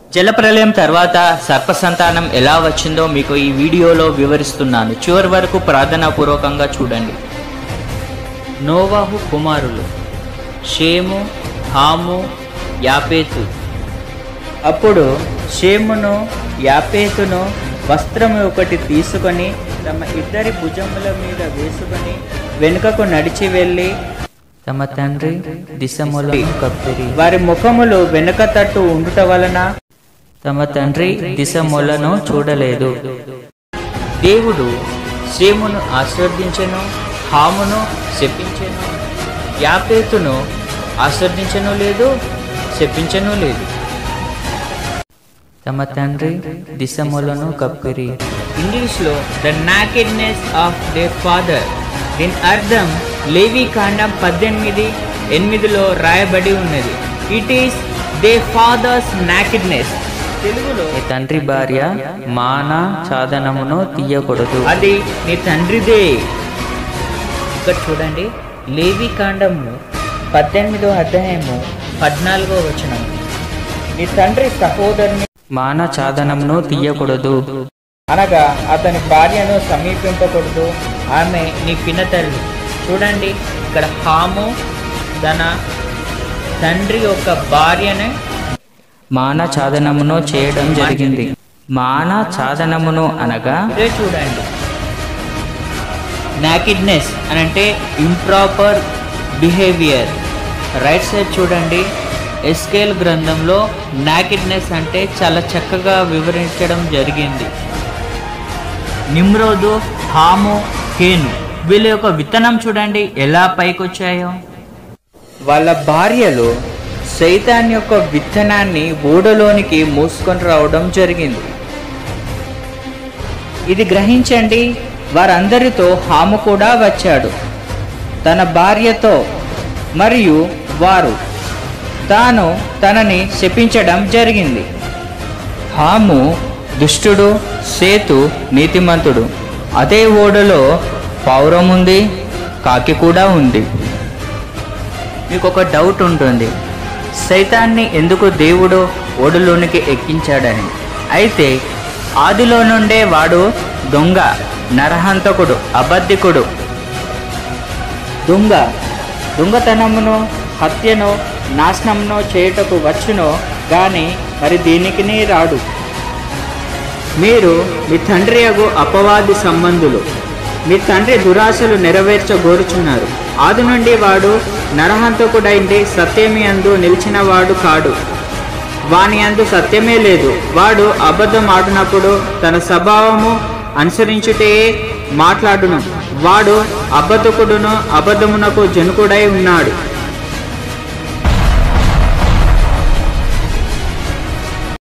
జలప్రలయం తర్వాత సర్పసంతానం ఎలా వచ్చిందో మీకు ఈ వీడియోలో వివరిస్తున్నాను చివరి వరకు ప్రార్థనాపూర్వకంగా చూడండి నోవాహు కుమారులు షేము హాము యాపేతు అప్పుడు షేమును యాపేతును వస్త్రము ఒకటి తీసుకొని తమ ఇద్దరి భుజముల మీద వేసుకొని వెనుకకు నడిచి వెళ్ళి తమ తండ్రి దిశములను కప్పిరి వారి ముఖములు వెనుక తట్టు ఉండుట వలన తమ తండ్రి దిశములను చూడలేదు దేవుడు శ్రీమును ఆశీర్వదించెను హామును శపించెను యాపేతును ఆశీర్వదించను లేదు శపించను లేదు తమ తండ్రి దిశములను కప్పిరి ఇంగ్లీష్లో the nakedness of the father దీని అర్థం లేవి కాండం పద్దెనిమిది ఎనిమిదిలో రాయబడి ఉన్నది it is the father's nakedness తెలుగులో నీ తండ్రి భార్య మాన సాధనమును తీయకూడదు అది నీ తండ్రిదే ఇక్కడ చూడండి లేవి కాండము పద్దెనిమిదో అధ్యాయము పద్నాలుగో వచనం నీ తండ్రి సహోదరుని మాన సాధనమును తీయకూడదు అనగా అతని భార్యను సమీపింపకూడదు ఆమె నీ పినతల్లి చూడండి ఇక్కడ హాము తన తండ్రి యొక్క భార్యను మాన సాధనమును చేయడం జరిగింది మాన సాధనమును అనగా ఇదే చూడండి నాకిడ్నెస్ అని అంటే ఇంప్రాపర్ బిహేవియర్ రైట్ సైడ్ చూడండి ఎస్కేల్ గ్రంథంలో నాకిడ్నెస్ అంటే చాలా చక్కగా వివరించడం జరిగింది నిమ్రోదు హాము కేను వీళ్ళ యొక్క విత్తనం చూడండి ఎలా పైకొచ్చాయో వాళ్ళ భార్యలు సైతాన్ యొక్క విత్తనాన్ని ఓడలోనికి మూసుకొని రావడం జరిగింది ఇది గ్రహించండి వారందరితో హాము కూడా వచ్చాడు తన భార్యతో మరియు వారు తాను తనని శపించడం జరిగింది హాము దుష్టుడు సేతు నీతిమంతుడు అదే ఓడలో పౌరం ఉంది కాకి కూడా ఉంది మీకు ఒక డౌట్ ఉంటుంది సైతాన్ని ఎందుకు దేవుడు ఓడలోనికి ఎక్కించాడని అయితే ఆదిలో నుండే వాడు దొంగ నరహంతకుడు అబద్ధికుడు దొంగ దొంగతనమును హత్యను నాశనమును చేయుటకు వచ్చును గాని మరి దీనికినే రాడు మీరు మీ తండ్రి అగు అపవాది సంబంధులు మీ తండ్రి దురాశలు నెరవేర్చగోరుచున్నారు ఆది నుండి వాడు నరహంతకుడైంది సత్యమి అందు నిలిచినవాడు కాడు వాని అందు సత్యమే లేదు వాడు అబద్ధం ఆడినప్పుడు తన స్వభావము అనుసరించుటే మాట్లాడును వాడు అబద్ధకుడును అబద్ధమునకు జనుకుడై ఉన్నాడు